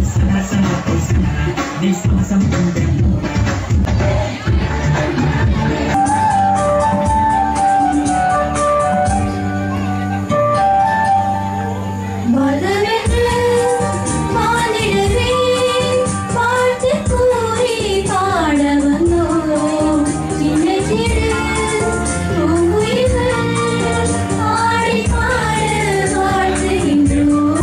மலரென்று வானிடவே வாழ்த்து கூறி பாட வந்தோம். சின்னஞ்சிறு பூங்குயில்கள் ஆடி பாட வாழ்த்துகின்றோம்.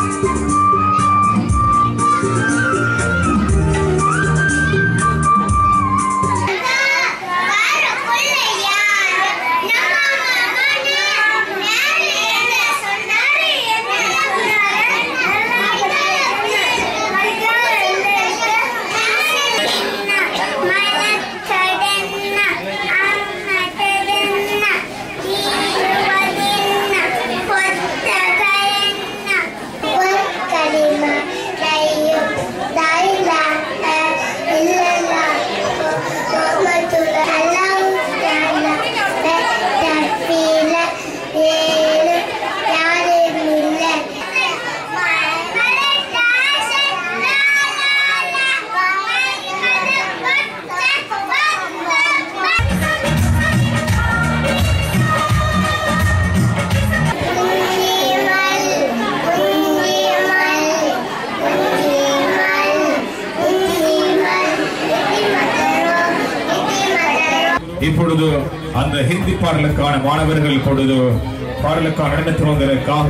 இப்பொழுது அந்த ஹிந்தி பாடலுக்கான மாணவர்கள் இப்பொழுது பாடலுக்கான நடனத்தில் வந்ததற்காக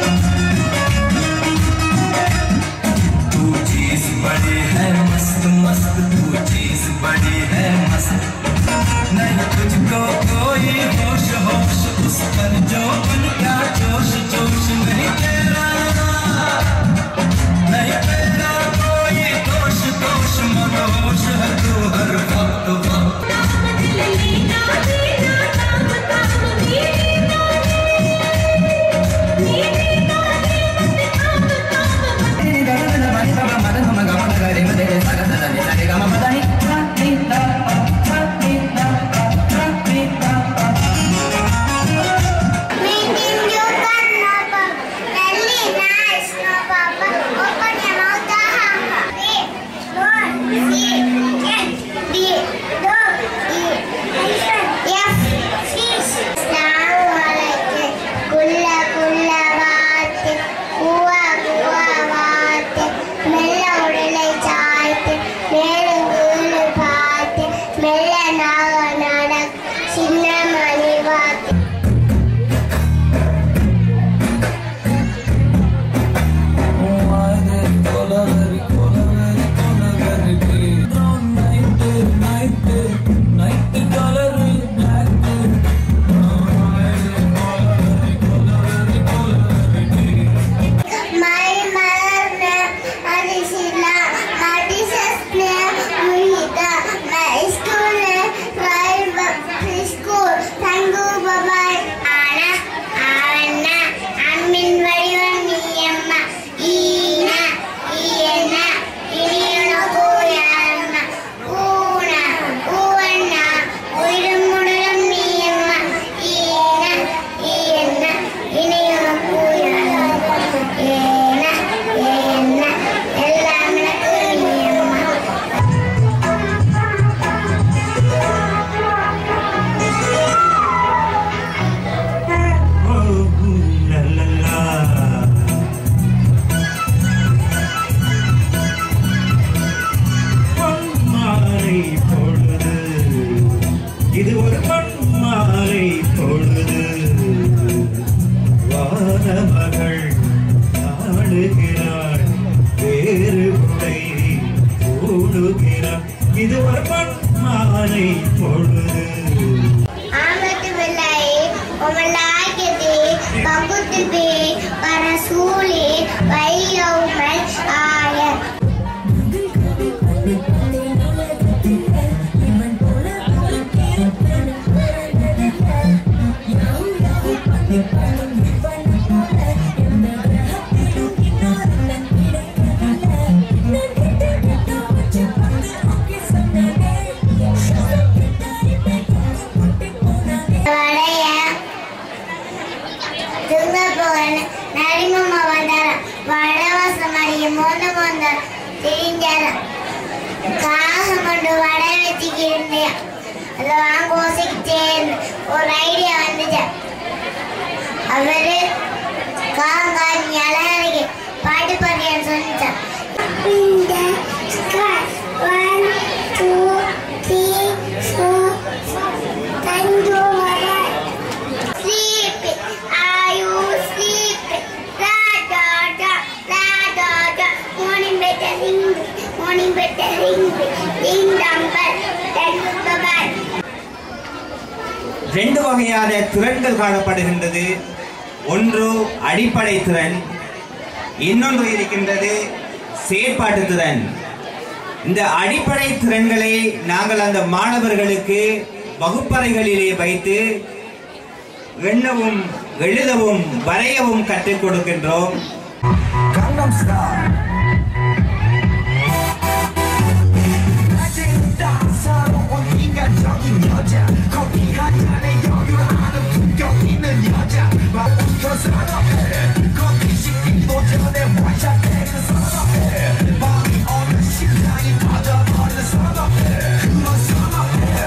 तू चीज बड़ी है मस्त मस्त तू चीज बड़ी है मस्त नहीं तुझको कोई होश होश उस पर जो उनका जोश जोश नहीं तेरा नहीं तेरा कोई दोष दोष मदोष है तू हर वक्त वक्त நீ வித்தியாசம் காகம் கொண்டு வடை வச்சுக்கிருந்தேன் அதை வாங்க யோசிக்கிட்டேன் ஒரு ஐடியா வந்துச்சு அவரு காங்க நீ அழகா இருக்கு பாட்டு பாடியான்னு சொன்னான் இந்த ஒன் டூ த்ரீ ஃபோர் தஞ்சோ Sleeping, are you sleeping? La da da, la da da. Morning better ring, morning better ring, ding dong bell, then bye bye. ரெண்டு வகையான திறன்கள் காணப்படுகின்றது ஒன்று அடிப்படை திறன் இன்னொன்று இருக்கின்றது செயற்பாட்டு திறன் இந்த அடிப்படை திறன்களை நாங்கள் அந்த மாணவர்களுக்கு வகுப்பறைகளிலே வைத்து எண்ணவும் எழுதவும் வரையவும் கற்றுக் கொடுக்கின்றோம் Gangnam Style. 따사로운 인간적인 여자 커피 한 잔에 여유를 아는 품격 있는 여자 밥부터 선어해 커피 식기도 전에 완샷되는 선어해 밤이 오는 심장이 터져버리는 선어해 그런 선어해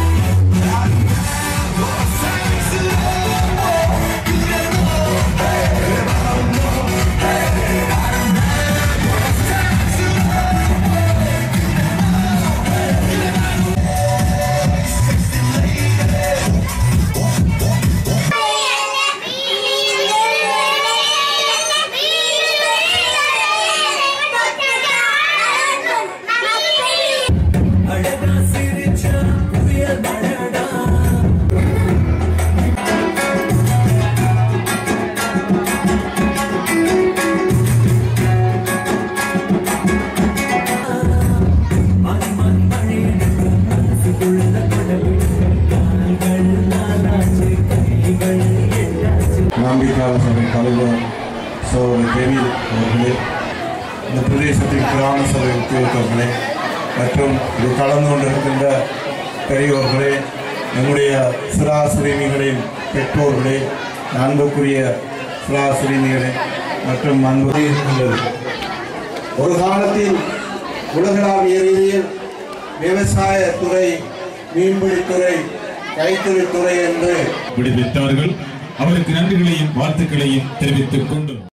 아름다워 사랑스러워 그래 너해 바로 너해 아름다워 사랑스러워 அழகா சிரிச்சா புயல் மழடா மணி மணி மழையெடுக்க மனசுக்குள்ள கடவுள் கால்கள் நானாச்சு கைகள் எட்டாச்சு நம்பிக்கையாள சபை தலைவர் சோதரர் டேவிட் அவர்களே இந்த பிரதேசத்தின் கிராம சபை உத்தியோகத்தர்களே மற்றும் இது கலந்து கொண்டிருக்கின்ற பெரியோர்களே நம்முடைய சிறா சிறுமிகளின் பெற்றோர்களே அன்புக்குரிய சிறா சிறுமிகளே மற்றும் அன்பு இருக்கின்றது ஒரு காலத்தில் உலகளாவிய ரீதியில் விவசாயத்துறை மீன்பிடித்துறை கைத்தறித்துறை என்று விடுவித்தார்கள் அவருக்கு நன்றிகளையும் வாழ்த்துக்களையும் தெரிவித்துக் கொண்டு